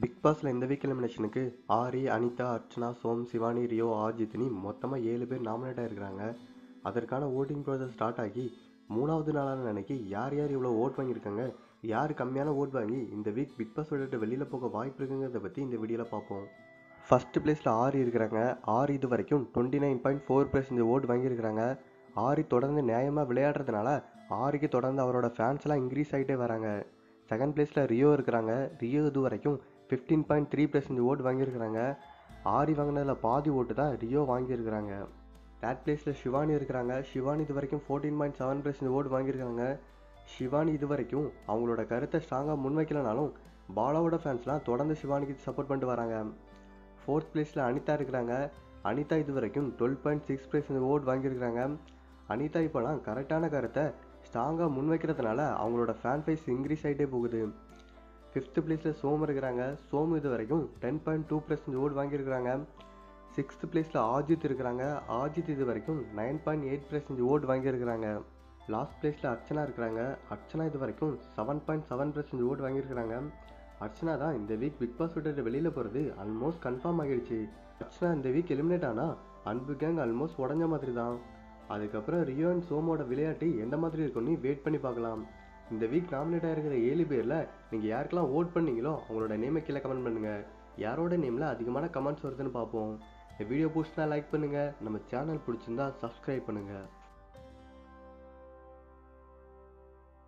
big பாஸில் இந்த week எலிமினேஷனுக்கு ஆரி அனிதா அர்ச்சனா சோம் சிவானி ரியோ ஆஜித்னி மொத்தமாக ஏழு பேர் நாமினேட் ஆயிருக்கிறாங்க அதற்கான ஓட்டிங் ப்ராசஸ் ஸ்டார்ட் ஆகி மூணாவது நாளான அன்னைக்கு யார் யார் இவ்வளோ ஓட் வாங்கியிருக்காங்க யார் கம்மியான ஓட் வாங்கி இந்த வீக் பிக் பாஸ் விட்டுட்டு வெளியில் போக வாய்ப்பு இருக்குங்கிறத பற்றி இந்த வீடியோவில் பார்ப்போம் ஃபர்ஸ்ட் பிளேஸில் ஆறு இருக்கிறாங்க ஆறு இது வரைக்கும் twenty nine point four percent vote வாங்கியிருக்கிறாங்க ஆரி தொடர்ந்து நியாயமாக விளையாடுறதுனால ஆரிக்கு தொடர்ந்து அவரோட ஃபேன்ஸ் எல்லாம் இன்க்ரீஸ் ஆகிட்டே வராங்க செகண்ட் பிளேஸில் ரியோ இருக்கிறாங்க ரியோ இது வரைக்கும் fifteen point three percent vote வாங்கியிருக்கிறாங்க ஆரி வாங்கினதில் பாதி ஓட்டு தான் ரியோ வாங்கியிருக்கிறாங்க தேர்ட் பிளேஸில் சிவானி இருக்கிறாங்க சிவானி இது வரைக்கும் fourteen point seven percent vote வாங்கியிருக்காங்க சிவானி இது வரைக்கும் அவங்களோட கருத்தை ஸ்ட்ராங்காக முன்வைக்கலனாலும் பாலாவோட ஃபேன்ஸ்லாம் தொடர்ந்து சிவானிக்கு சப்போர்ட் பண்ணிட்டு வராங்க ஃபோர்த் பிளேஸில் அனிதா இருக்கிறாங்க அனிதா இது வரைக்கும் twelve point six percent vote வாங்கியிருக்கிறாங்க அனிதா இப்போலாம் கரெக்டான கருத்தை ஸ்ட்ராங்காக முன்வைக்கிறதுனால அவங்களோட ஃபேன் ஃபைஸ் இன்க்ரீஸ் ஆகிட்டே போகுது ஃபிஃப்த் பிளேஸில் சோம் இருக்கிறாங்க சோம் இது வரைக்கும் ten point two percent vote வாங்கியிருக்கிறாங்க சிக்ஸ்த் பிளேஸில் ஆஜித் இருக்கிறாங்க ஆஜித் இது வரைக்கும் nine point eight percent vote வாங்கியிருக்கிறாங்க லாஸ்ட் பிளேஸில் அர்ச்சனா இருக்கிறாங்க அர்ச்சனா இது வரைக்கும் seven point seven percent vote வாங்கியிருக்கிறாங்க அர்ச்சனா தான் இந்த வீக் பிக் பாஸ் விட்டு வெளியில் போகிறது ஆல்மோஸ்ட் கன்ஃபார்ம் ஆகிடுச்சு அர்ச்சனா இந்த வீக் எலிமினேட் ஆனால் அன்பு கேங் ஆல்மோஸ்ட் உடஞ்ச மாதிரி தான் அதுக்கப்புறம் ரியோ அண்ட் சோமோட விளையாட்டு எந்த மாதிரி இருக்குன்னு வெயிட் பண்ணி பார்க்கலாம் இந்த வீக் நாமினேட் ஆகிருக்கிற ஏழு பேரில் நீங்கள் யாருக்கெல்லாம் ஓட் பண்ணீங்களோ அவங்களோட நேமை கீழே கமெண்ட் பண்ணுங்கள் யாரோட நேமில் அதிகமான கமெண்ட்ஸ் வருதுன்னு பார்ப்போம் இந்த வீடியோ பிடிச்சினா லைக் பண்ணுங்கள் நம்ம சேனல் பிடிச்சிருந்தா சப்ஸ்கிரைப் பண்ணுங்கள்